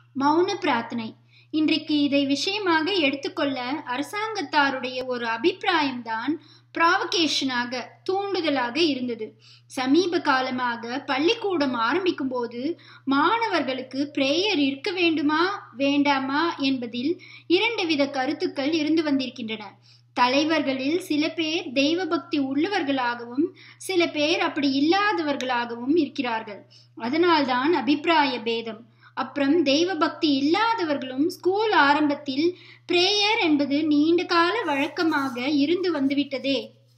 மௌன பிரார்த்தனை இன்றைக்கு இதை விஷயமாக எடுத்துக்கொள்ள அரசாங்கத்தாருடைய ஒரு அபிப்பிராயம்தான் ப்ராவகேஷனாக தூண்டுதலாக இருந்தது சமீப காலமாக பள்ளிக்கூடம் ஆரம்பிக்கும் போது மாணவர்களுக்கு பிரேயர் இருக்க வேண்டுமா வேண்டாமா என்பதில் இரண்டு வித கருத்துக்கள் இருந்து வந்திருக்கின்றன தலைவர்களில் சில பேர் தெய்வ பக்தி உள்ளவர்களாகவும் சில பேர் அப்படி இல்லாதவர்களாகவும் இருக்கிறார்கள் அதனால்தான் அபிப்பிராய பேதம் அப்புறம் தெய்வ பக்தி இல்லாதவர்களும் ஸ்கூல் ஆரம்பத்தில் பிரேயர் என்பது நீண்ட கால வழக்கமாக இருந்து வந்துவிட்டதே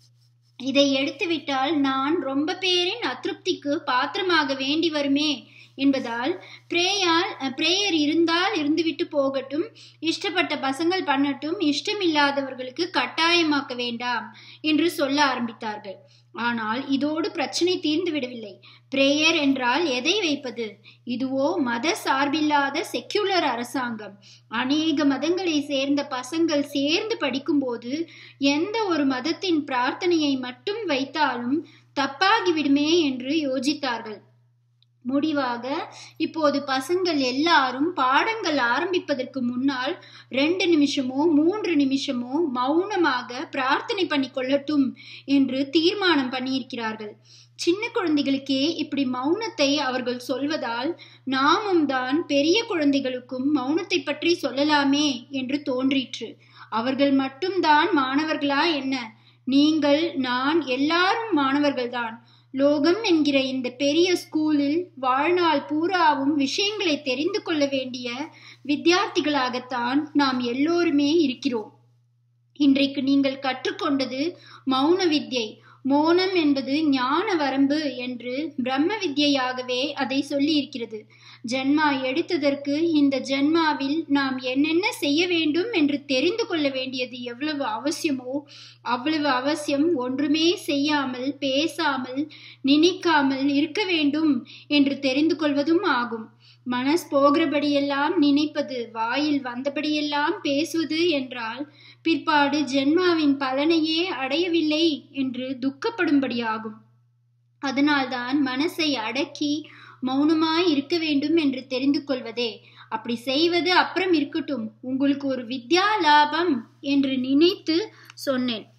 இதை எடுத்துவிட்டால் நான் ரொம்ப பேரின் அதிருப்திக்கு பாத்திரமாக வேண்டி வருமே என்பதால் பிரேயால் பிரேயர் இருந்தால் இருந்துவிட்டு போகட்டும் இஷ்டப்பட்ட பசங்கள் பண்ணட்டும் இஷ்டமில்லாதவர்களுக்கு கட்டாயமாக்க வேண்டாம் என்று சொல்ல ஆரம்பித்தார்கள் ஆனால் இதோடு பிரச்சனை தீர்ந்து விடவில்லை பிரேயர் என்றால் எதை வைப்பது இதுவோ மத சார்பில்லாத செக்யுலர் அரசாங்கம் அநேக மதங்களை சேர்ந்த பசங்கள் சேர்ந்து படிக்கும்போது எந்த ஒரு மதத்தின் பிரார்த்தனையை மட்டும் வைத்தாலும் தப்பாகிவிடுமே என்று யோசித்தார்கள் முடிவாக இப்போது பசங்கள் எல்லாரும் பாடங்கள் ஆரம்பிப்பதற்கு முன்னால் ரெண்டு நிமிஷமோ மூன்று நிமிஷமோ மௌனமாக பிரார்த்தனை பண்ணி கொள்ளட்டும் என்று தீர்மானம் பண்ணியிருக்கிறார்கள் சின்ன குழந்தைகளுக்கே இப்படி மௌனத்தை அவர்கள் சொல்வதால் நாமும் தான் பெரிய குழந்தைகளுக்கும் மௌனத்தை பற்றி சொல்லலாமே என்று தோன்றிற்று அவர்கள் மட்டும்தான் மாணவர்களா என்ன நீங்கள் நான் எல்லாரும் மாணவர்கள்தான் லோகம் என்கிற இந்த பெரிய ஸ்கூலில் வாழ்நாள் பூராவும் விஷயங்களை தெரிந்து கொள்ள வேண்டிய வித்தியார்த்திகளாகத்தான் நாம் எல்லோருமே இருக்கிறோம் இன்றைக்கு நீங்கள் கற்றுக்கொண்டது மௌன வித்யை மோனம் என்பது ஞான வரம்பு என்று பிரம்ம வித்யாகவே அதை சொல்லி இருக்கிறது ஜென்மா எடுத்ததற்கு இந்த ஜென்மாவில் நாம் என்னென்ன செய்ய வேண்டும் என்று தெரிந்து கொள்ள வேண்டியது எவ்வளவு அவசியமோ அவ்வளவு அவசியம் ஒன்றுமே செய்யாமல் பேசாமல் நினைக்காமல் இருக்க வேண்டும் என்று தெரிந்து கொள்வதும் ஆகும் மனஸ் போகிறபடியெல்லாம் நினைப்பது வாயில் வந்தபடியெல்லாம் பேசுவது என்றால் பிற்பாடு ஜென்மாவின் பலனையே அடையவில்லை என்று துக்கப்படும்படியாகும் அதனால்தான் மனசை அடக்கி மௌனமாய் இருக்க வேண்டும் என்று தெரிந்து கொள்வதே அப்படி செய்வது அப்புறம் இருக்கட்டும் உங்களுக்கு ஒரு வித்யா லாபம் என்று நினைத்து சொன்னேன்